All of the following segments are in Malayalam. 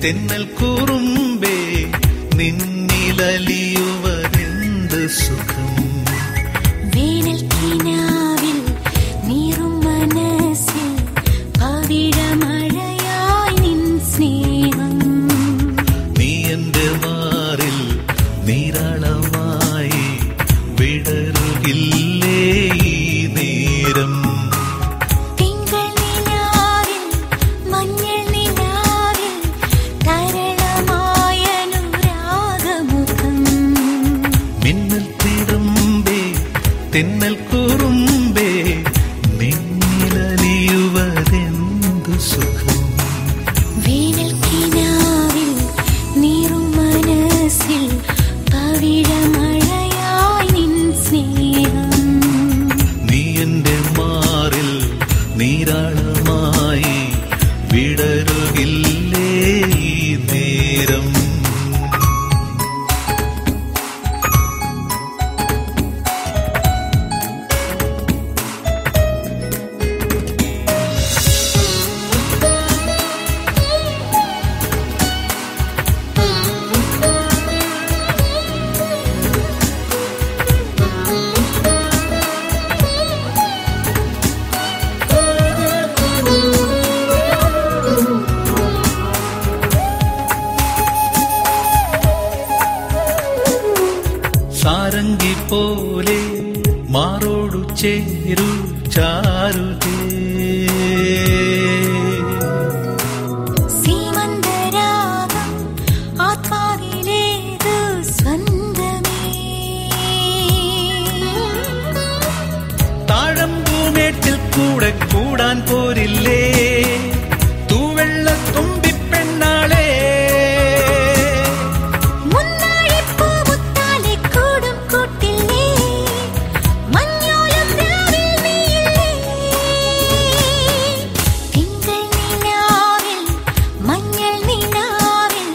തെന്നൽ കുറുമ്പേ നിന്നിലലിയുവതെന്ത് സുഖം വേനൽ കിനാവിൽ നീറും മനസ്സിൽ പവിഴമഴയായി നിൻ സ്നേഹം നീ എന്റെ മാറിൽ നീരാളമായി വിടരുകില്ലേ ഈ നേരം തിങ്കൾ നിലാവിൽ മഞ്ഞൾ നിലാവിൽ തരളമായനുരാഗമുഖം മിന്നൽ തിടമ്പേ തെന്നൽ കുറുമ്പേ നിന്നിലലിയുവതെന്തു സുഖം വേനൽ കിനാവിൽ നീറും മനസ്സിൽ പവിഴമഴയായി നിൻ സ്നേഹം നീ എന്റെ മാറിൽ നീരാളമായി വിടരുകില്ലേ ഈ നേരം സാരംഗി പോലെ മാറോടു ചേരു ചാരുതേ സീമന്തരാഗം ആത്മാവിലേതു സ്വന്തമേ താഴമ്പൂമേട്ടിൽ കൂടെ കൂടാൻ പോരില്ലേ തൂവെള്ള തുമ്പിപ്പെണ്ണാളെ മുന്നാഴിപ്പൂമുത്താലെ കൂടും കൂട്ടില്ലേ മഞ്ഞോളം രാവിൽ നീയില്ലേ തിങ്കൾ നിലാവിൽ മഞ്ഞൾ നിലാവിൽ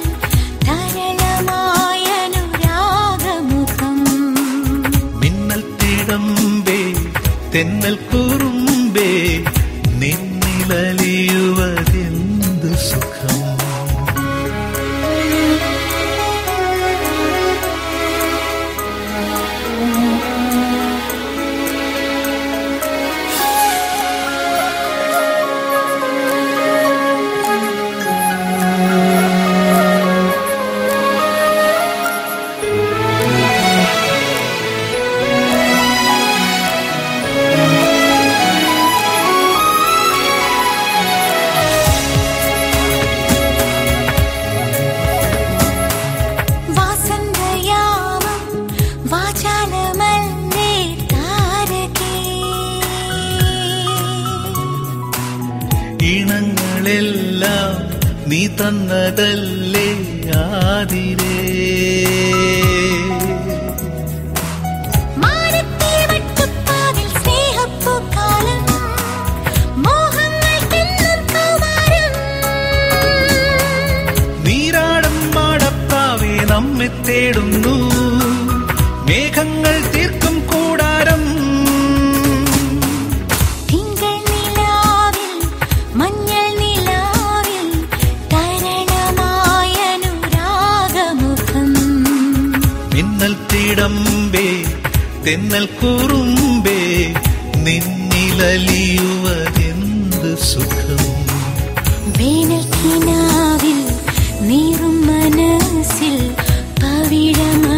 തരളമായനുരാഗമുഖം മിന്നൽ തിടമ്പേ തെന്നൽ കുറുമ്പേ നിന്നിലലിയുവതെന്തു സുഖം വാസന്തയാമം വാചാലമല്ലേ താരകേ ഈണങ്ങളെല്ലാം നീ തന്നതല്ലേ ആതിരേ മാനത്തെ വട്ടുപ്പാവിൽ സ്നേഹപ്പൂക്കാലം മോഹങ്ങൾ തിന്നും കൗമാരം നീരാടും മാടപ്പാവെ നമ്മെ തേടുന്നു മേഘങ്ങൾ തീർക്കും കൂടാരം തിങ്കൾ നിലാവിൽ മഞ്ഞൾ നിലാവിൽ തരണമായനുരാഗമുഖം മിന്നൽ തിടമ്പേ തെന്നൽ കുറുമ്പേ നിന്നിലലിയുവതെന്ത് സുഖം വേനൽ കിനാവിൽ നീറും മനസ്സിൽ പവിഴമ